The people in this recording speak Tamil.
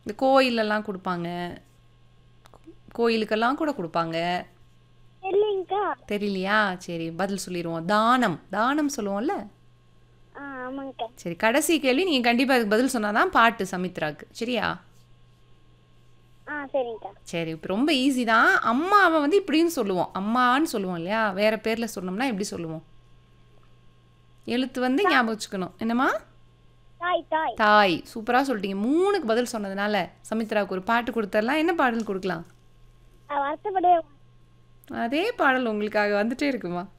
இந்த கோயிலெல்லாம் கொடுப்பாங்க கோயிலுக்கெல்லாம் கூட கொடுப்பாங்க இல்லைங்கக்கா தெரியலையா சரி பதில் சொல்லிடுவோம் தானம் தானம் சொல்லுவோம்ல ஆ ஆமாங்கக்கா சரி கடைசி கேள்வி நீங்கள் கண்டிப்பாக அதுக்கு பதில் சொன்னால் தான் பாட்டு சமித்ராக்கு சரியா ஆ சரிங்கக்கா சரி இப்போ ரொம்ப ஈஸி தான் அம்மாவை வந்து இப்படின்னு சொல்லுவோம் அம்மான்னு சொல்லுவோம் இல்லையா வேறு பேரில் சொன்னோம்னா எப்படி சொல்லுவோம் எழுத்து வந்து ஞாபகம் வச்சுக்கணும் என்னம்மா தாய் தாய் தாய் சூப்பராக சொல்லிட்டீங்க மூணுக்கு பதில் சொன்னதுனால சமித்ராவுக்கு ஒரு பாட்டு கொடுத்துடலாம் என்ன பாடல் கொடுக்கலாம் வருத்தப்படவே அதே பாடல் உங்களுக்காக வந்துட்டே இருக்குமா